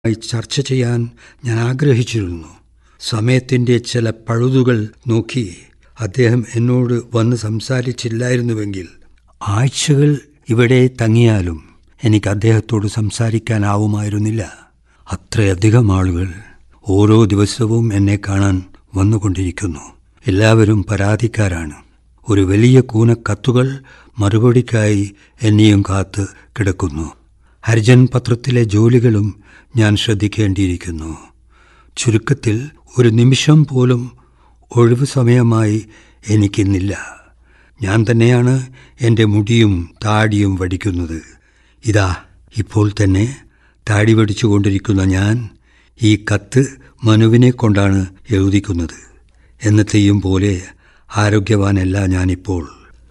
ായി ചർച്ച ചെയ്യാൻ ഞാൻ ആഗ്രഹിച്ചിരുന്നു സമയത്തിൻ്റെ ചില പഴുതുകൾ നോക്കി അദ്ദേഹം എന്നോട് വന്ന് സംസാരിച്ചില്ലായിരുന്നുവെങ്കിൽ ആഴ്ചകൾ ഇവിടെ തങ്ങിയാലും എനിക്ക് അദ്ദേഹത്തോട് സംസാരിക്കാനാവുമായിരുന്നില്ല അത്രയധികം ആളുകൾ ഓരോ ദിവസവും എന്നെ കാണാൻ വന്നുകൊണ്ടിരിക്കുന്നു എല്ലാവരും പരാതിക്കാരാണ് ഒരു വലിയ കൂന കത്തുകൾ മറുപടിക്കായി എന്നെയും കാത്ത് കിടക്കുന്നു ഹരിജൻ പത്രത്തിലെ ജോലികളും ഞാൻ ശ്രദ്ധിക്കേണ്ടിയിരിക്കുന്നു ചുരുക്കത്തിൽ ഒരു നിമിഷം പോലും ഒഴിവു സമയമായി എനിക്കിന്നില്ല ഞാൻ തന്നെയാണ് എൻ്റെ മുടിയും താടിയും വടിക്കുന്നത് ഇതാ ഇപ്പോൾ തന്നെ താടി വടിച്ചുകൊണ്ടിരിക്കുന്ന ഞാൻ ഈ കത്ത് മനുവിനെ കൊണ്ടാണ് എഴുതിക്കുന്നത് എന്നത്തെയും പോലെ ആരോഗ്യവാനല്ല ഞാനിപ്പോൾ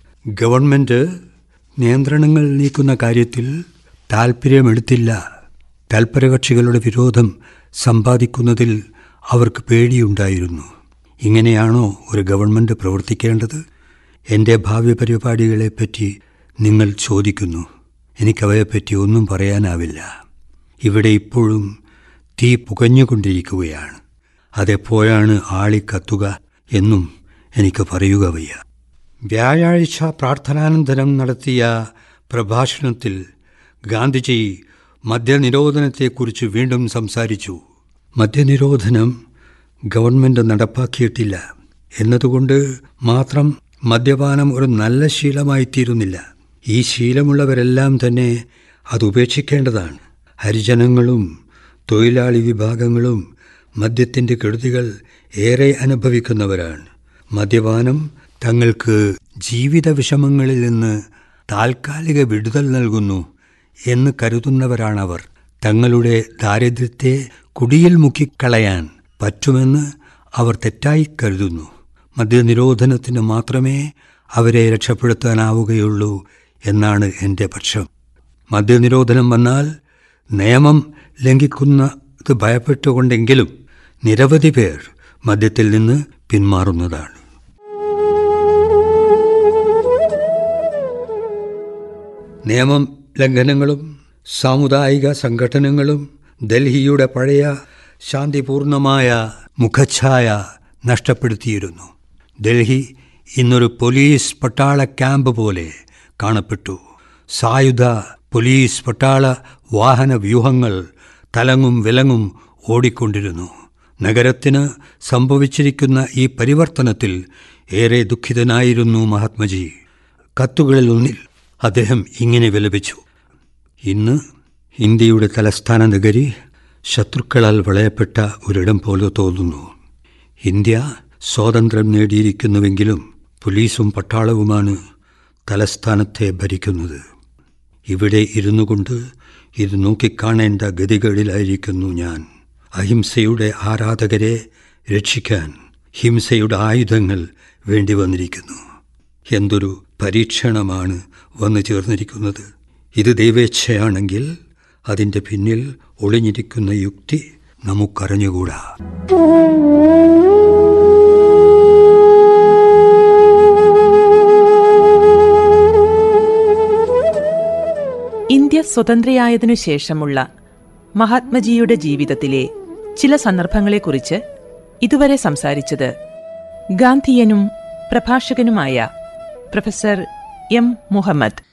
ഗവൺമെൻറ് നിയന്ത്രണങ്ങൾ നീക്കുന്ന കാര്യത്തിൽ താൽപ്പര്യമെടുത്തില്ല താൽപ്പര്യകക്ഷികളുടെ വിരോധം സമ്പാദിക്കുന്നതിൽ അവർക്ക് പേടിയുണ്ടായിരുന്നു ഇങ്ങനെയാണോ ഒരു ഗവൺമെൻറ് പ്രവർത്തിക്കേണ്ടത് എൻ്റെ ഭാവി പരിപാടികളെപ്പറ്റി നിങ്ങൾ ചോദിക്കുന്നു എനിക്കവയെപ്പറ്റി ഒന്നും പറയാനാവില്ല ഇവിടെ ഇപ്പോഴും തീ പുകഞ്ഞുകൊണ്ടിരിക്കുകയാണ് അതെപ്പോഴാണ് ആളിക്കത്തുക എന്നും എനിക്ക് പറയുക വയ്യ വ്യാഴാഴ്ച പ്രാർത്ഥനാനന്തരം നടത്തിയ പ്രഭാഷണത്തിൽ ഗാന്ധിജി മദ്യനിരോധനത്തെക്കുറിച്ച് വീണ്ടും സംസാരിച്ചു മദ്യനിരോധനം ഗവൺമെൻറ് നടപ്പാക്കിയിട്ടില്ല എന്നതുകൊണ്ട് മാത്രം മദ്യപാനം ഒരു നല്ല ശീലമായിത്തീരുന്നില്ല ഈ ശീലമുള്ളവരെല്ലാം തന്നെ അത് ഉപേക്ഷിക്കേണ്ടതാണ് ഹരിജനങ്ങളും തൊഴിലാളി വിഭാഗങ്ങളും മദ്യത്തിൻ്റെ കെടുതികൾ ഏറെ അനുഭവിക്കുന്നവരാണ് മദ്യപാനം തങ്ങൾക്ക് ജീവിത വിഷമങ്ങളിൽ നിന്ന് താൽക്കാലിക വിടുതൽ നൽകുന്നു എന്ന് കരുതുന്നവരാണവർ തങ്ങളുടെ ദാരിദ്ര്യത്തെ കുടിയിൽ മുക്കിക്കളയാൻ പറ്റുമെന്ന് അവർ തെറ്റായി കരുതുന്നു മദ്യനിരോധനത്തിന് മാത്രമേ അവരെ രക്ഷപ്പെടുത്താനാവുകയുള്ളൂ എന്നാണ് എൻ്റെ പക്ഷം മദ്യനിരോധനം വന്നാൽ നിയമം ലംഘിക്കുന്നത് ഭയപ്പെട്ടുകൊണ്ടെങ്കിലും നിരവധി പേർ മദ്യത്തിൽ നിന്ന് പിന്മാറുന്നതാണ് നിയമം ലംഘനങ്ങളും സാമുദായിക സംഘടനകളും ഡൽഹിയുടെ പഴയ ശാന്തിപൂർണമായ മുഖഛായ നഷ്ടപ്പെടുത്തിയിരുന്നു ഡൽഹി ഇന്നൊരു പോലീസ് പട്ടാള ക്യാമ്പ് പോലെ കാണപ്പെട്ടു സായുധ പോലീസ് പട്ടാള വാഹന വ്യൂഹങ്ങൾ തലങ്ങും വിലങ്ങും ഓടിക്കൊണ്ടിരുന്നു നഗരത്തിന് സംഭവിച്ചിരിക്കുന്ന ഈ പരിവർത്തനത്തിൽ ഏറെ ദുഃഖിതനായിരുന്നു മഹാത്മജി കത്തുകളിൽ ഒന്നിൽ അദ്ദേഹം ഇങ്ങനെ വിലപിച്ചു ഇന്ന് ഇന്ത്യയുടെ തലസ്ഥാന നഗരി ശത്രുക്കളാൽ വളയപ്പെട്ട ഒരിടം പോലെ തോന്നുന്നു ഇന്ത്യ സ്വാതന്ത്ര്യം നേടിയിരിക്കുന്നുവെങ്കിലും പോലീസും പട്ടാളവുമാണ് തലസ്ഥാനത്തെ ഭരിക്കുന്നത് ഇവിടെ ഇരുന്നു കൊണ്ട് ഇത് നോക്കിക്കാണേണ്ട ഗതികളിലായിരിക്കുന്നു ഞാൻ അഹിംസയുടെ ആരാധകരെ രക്ഷിക്കാൻ ഹിംസയുടെ ആയുധങ്ങൾ വേണ്ടി വന്നിരിക്കുന്നു എന്തൊരു പരീക്ഷണമാണ് വന്നു ചേർന്നിരിക്കുന്നത് ഇത് ദൈവേച്ഛയാണെങ്കിൽ അതിൻ്റെ പിന്നിൽ ഒളിഞ്ഞിരിക്കുന്ന യുക്തി നമുക്കറിഞ്ഞുകൂടാ ഇന്ത്യ സ്വതന്ത്രയായതിനു ശേഷമുള്ള മഹാത്മജിയുടെ ജീവിതത്തിലെ ചില സന്ദർഭങ്ങളെക്കുറിച്ച് ഇതുവരെ സംസാരിച്ചത് ഗാന്ധിയനും പ്രഭാഷകനുമായ പ്രൊഫസർ എം മുഹമ്മദ്